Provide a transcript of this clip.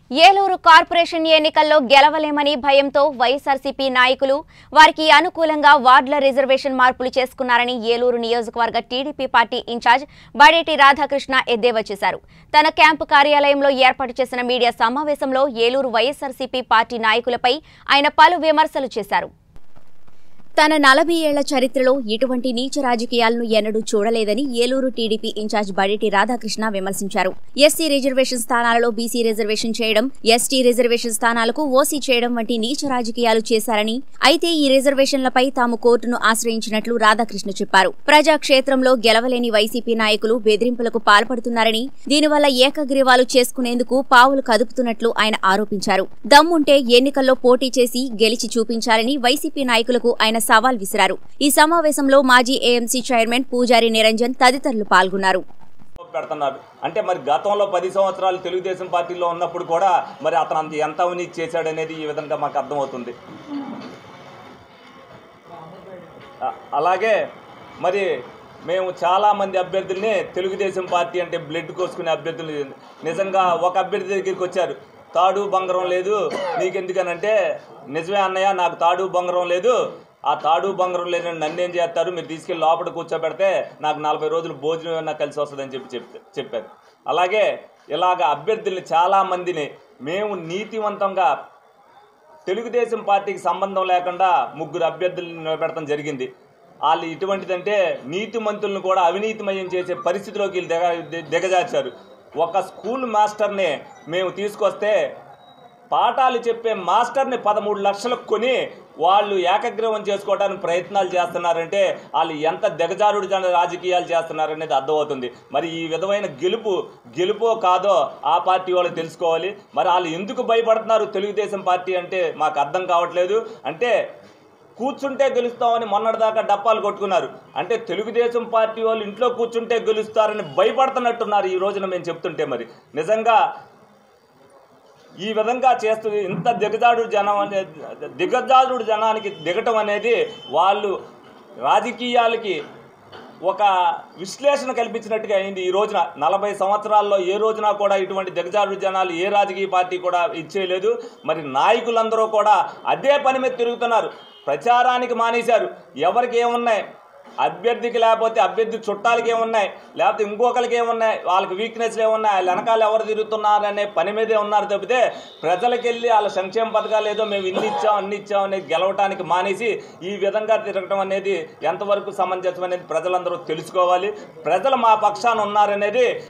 Eluru corporation ఎన్నికల్లో గెలవలేమని భయంతో వైఎస్ఆర్సీపీ నాయకులు వారికి అనుకూలంగా వార్డుల రిజర్వేషన్ మార్పులు చేసుకున్నారని ఏలూరు నియోజకవర్గ TDP party incharge Badeti Radhakrishna ఎద్దేవా చేశారు తన క్యాంపు కార్యాలయంలో ఏర్పాటు చేసిన మీడియా సమావేశంలో ఏలూరు వైఎస్ఆర్సీపీ పార్టీ నాయకులపై ఆయన పలు విమర్శలు చేశారు తన నలభై ఏళ్ల చరిత్రలో ఇటువంటి నీచ రాజకీయాలను ఎన్నడూ చూడలేదని ఏలూరు టీడీపీ ఇన్ఛార్జ్ బడిటి రాధాకృష్ణ విమర్శించారు ఎస్సీ రిజర్వేషన్ స్థానాలలో బీసీ రిజర్వేషన్ చేయడం ఎస్టీ రిజర్వేషన్ స్థానాలకు ఓసీ చేయడం వంటి నీచ రాజకీయాలు చేశారని అయితే ఈ రిజర్వేషన్లపై తాము కోర్టును ఆశ్రయించినట్లు రాధాకృష్ణ చెప్పారు ప్రజాక్షేత్రంలో గెలవలేని వైసీపీ నాయకులు బెదిరింపులకు పాల్పడుతున్నారని దీనివల్ల ఏకగ్రీవాలు చేసుకునేందుకు పావులు కదుపుతున్నట్లు ఆయన ఆరోపించారు దమ్ముంటే ఎన్నికల్లో పోటీ చేసి గెలిచి చూపించాలని వైసీపీ నాయకులకు ఆయన సవాల్ విసిరారు ఈ సమావేశంలో మాజీ ఏఎంసీ చైర్మన్ పూజారి నిరంజన్ తదితరులు పాల్గొన్నారు పెడుతున్నారు అంటే మరి గతంలో పది సంవత్సరాలు తెలుగుదేశం పార్టీలో ఉన్నప్పుడు కూడా మరి అతను అంత ఎంత అవినీతి చేశాడనేది ఈ విధంగా మాకు అర్థమవుతుంది అ- అలాగే మరి మేము చాలామంది అభ్యర్థుల్ని తెలుగుదేశం పార్టీ అంటే బ్లడ్ కోసుకునే అభ్యర్థులు నిజంగా ఒక అభ్యర్థి దగ్గరికి వచ్చారు తాడు బంగారం లేదు నీకెందుకనంటే నిజమే అన్నయ్య నాకు తాడు బంగారం లేదు ఆ తాడు బంగారం లేదని నన్ను ఏం చేస్తారు మీరు తీసుకెళ్ళి లోపల కూర్చోబెడితే నాకు నలభై రోజులు భోజనం ఏమన్నా కలిసి వస్తుందని చెప్పి చెప్ చెప్పారు అలాగే ఇలాగ అభ్యర్థుల్ని చాలామందిని మేము నీతివంతంగా తెలుగుదేశం పార్టీకి సంబంధం లేకుండా ముగ్గురు అభ్యర్థులను నిలబెడతాం జరిగింది వాళ్ళు ఇటువంటిదంటే నీతిమంతులను కూడా అవినీతిమయం చేసే పరిస్థితిలోకి వీళ్ళు దిగ ది- దిగజార్చారు ఒక స్కూల్ మాస్టర్ని మేము తీసుకొస్తే పాఠాలు చెప్పే మాస్టర్ని పదమూడు లక్షలకు కొని వాళ్ళు ఏకగ్రీవం చేసుకోవడానికి ప్రయత్నాలు చేస్తున్నారంటే వాళ్ళు ఎంత దిగజారుడు జన రాజకీయాలు చేస్తున్నారనేది అర్థమవుతుంది మరి ఈ విధమైన గెలుపు గెలుపో కాదో ఆ పార్టీ వాళ్ళు తెలుసుకోవాలి మరి వాళ్ళు ఎందుకు భయపడుతున్నారు తెలుగుదేశం పార్టీ అంటే మాకు అర్థం కావట్లేదు అంటే కూర్చుంటే గెలుస్తామని మొన్నటిదాకా డప్పాలు కొట్టుకున్నారు అంటే తెలుగుదేశం పార్టీ వాళ్ళు ఇంట్లో కూర్చుంటే గెలుస్తారని భయపడుతున్నట్టున్నారు ఈ రోజున మేము చెప్తుంటే మరి నిజంగా ఈ విధంగా చేస్తూ ఇంత దిగజాడు జనం అనే దిగజారుడు జనానికి దిగటం అనేది వాళ్ళు రాజకీయాలకి ఒక విశ్లేషణ కల్పించినట్టుగా అయింది ఈ రోజున నలభై సంవత్సరాల్లో ఏ రోజున కూడా ఇటువంటి దిగజారుడు జనాలు ఏ రాజకీయ పార్టీ కూడా ఇచ్చేయలేదు మరి నాయకులందరూ కూడా అదే పని మీద తిరుగుతున్నారు ప్రచారానికి మానేశారు ఎవరికి ఏమున్నాయి అభ్యర్థికి లేకపోతే అభ్యర్థి చుట్టాలకి ఏమున్నాయి లేకపోతే ఇంకొకరికి ఏమున్నాయి వాళ్ళకి వీక్నెస్లు ఏమున్నాయి వాళ్ళ వెనకాల ఎవరు తిరుగుతున్నారు అనే పని మీదే ఉన్నారు తప్పితే ప్రజలకు వెళ్ళి వాళ్ళ సంక్షేమ పథకాలు ఏదో మేము ఇన్ని ఇచ్చాం అన్ని ఇచ్చాం అనేది గెలవటానికి మానేసి ఈ విధంగా తిరగటం అనేది ఎంతవరకు సమంజసం అనేది ప్రజలందరూ తెలుసుకోవాలి ప్రజలు మా పక్షాన ఉన్నారనేది